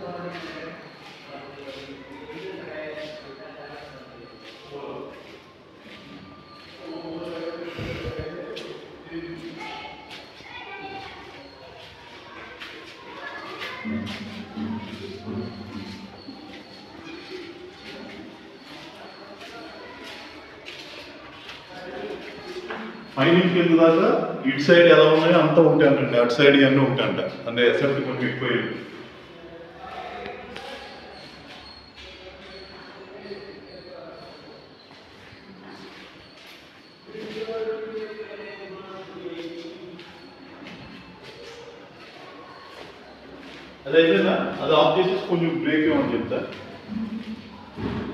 పైనుంచి కింద దాకా ఇటు సైడ్ ఎలా ఉన్నాయో అంతా ఉంటాయంటండి అటు సైడ్ ఇవన్నీ ఉంటాయంట అంటే ఎసెప్ట్ కొంచెం ఎక్కువ అది అయిపోయిందా అది ఆఫ్ చేసేసి కొంచెం బ్రేక్ ఇవ్వమని చెప్తా